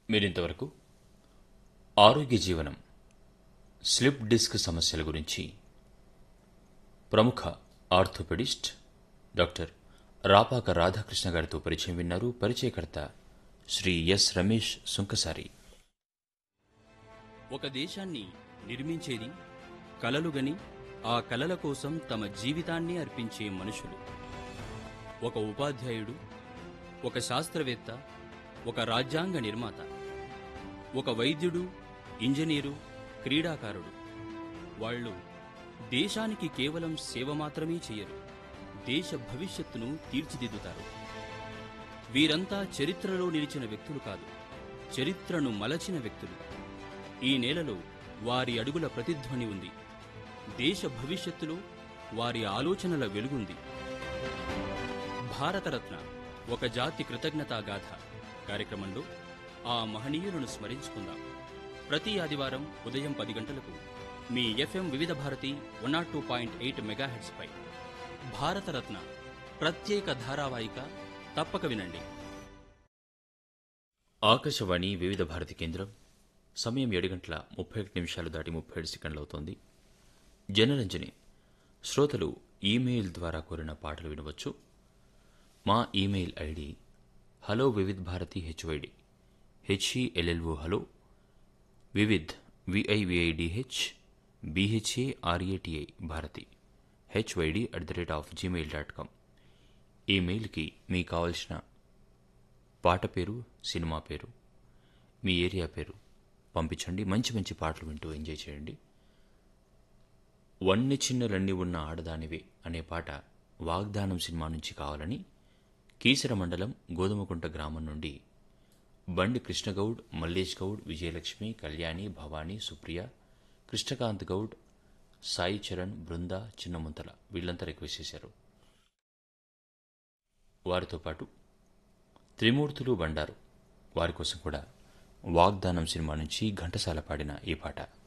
మీరింతవరకు ఆరోగ్య జీవనం స్లిప్ డిస్క్ సమస్యల గురించి ప్రముఖ ఆర్థోపెడిస్ట్ డాక్టర్ రాపాక రాధాకృష్ణ గారితో పరిచయం విన్నారు పరిచయకర్త శ్రీ ఎస్ రమేష్ సుంకసారి ఒక దేశాన్ని నిర్మించేది కలలుగని ఆ కలల కోసం తమ జీవితాన్ని అర్పించే మనుషులు ఒక ఉపాధ్యాయుడు ఒక శాస్త్రవేత్త ఒక రాజ్యాంగ నిర్మాత ఒక వైద్యుడు ఇంజనీరు క్రీడాకారుడు వాళ్ళు దేశానికి కేవలం సేవ మాత్రమే చేయరు దేశ భవిష్యత్తును తీర్చిదిద్దుతారు వీరంతా చరిత్రలో నిలిచిన వ్యక్తులు కాదు చరిత్రను మలచిన వ్యక్తులు ఈ నేలలో వారి అడుగుల ప్రతిధ్వని ఉంది దేశ భవిష్యత్తులో వారి ఆలోచనల వెలుగుంది భారతరత్న ఒక జాతి కృతజ్ఞతా గాథ కార్యక్రమంలో ఆ మహనీయులను స్మరించుకుందాం ప్రతి ఆదివారం ఉదయం పది గంటలకు మీ FM Vividh Bharati one nought two point eight మెగాహెడ్స్పై భారతరత్న ప్రత్యేక ధారావాహిక తప్పక వినండి ఆకాశవాణి వివిధ భారతి కేంద్రం సమయం ఏడు గంటల ముప్పై ఒకటి నిమిషాలు దాటి ముప్పై ఏడు సెకండ్లు అవుతోంది జనరంజని శ్రోతలు ఈమెయిల్ ద్వారా కోరిన పాటలు వినవచ్చు మా email ID hello Vividh Bharati HYD H E L L O hello Vividh V I V I D H B H A R A T I Bharati HYD at the rate of gmail dot com ఈ మెయిల్కి మీకు కావలసిన పాట పేరు సినిమా పేరు మీ ఏరియా పేరు పంపించండి మంచి మంచి పాటలు వింటూ ఎంజాయ్ చేయండి వన్నె చిన్నలన్నీ ఉన్న ఆడదానివే అనే పాట వాగ్దానం సినిమా నుంచి కావాలని కీసర మండలం గోధుమకుంట గ్రామం నుండి బండి కృష్ణగౌడ్ మల్లేష్ గౌడ్ విజయలక్ష్మి కళ్యాణి భవానీ సుప్రియ కృష్ణకాంత్ గౌడ్ సాయి చరణ్ బృంద చిన్నముంతల వీళ్ళంతా రిక్వెస్ట్ చేశారు వారితో పాటు త్రిమూర్తులు బండారు వారి కోసం కూడా వాగ్దానం సినిమా నుంచి ఘంటసాల పాడిన ఈ పాట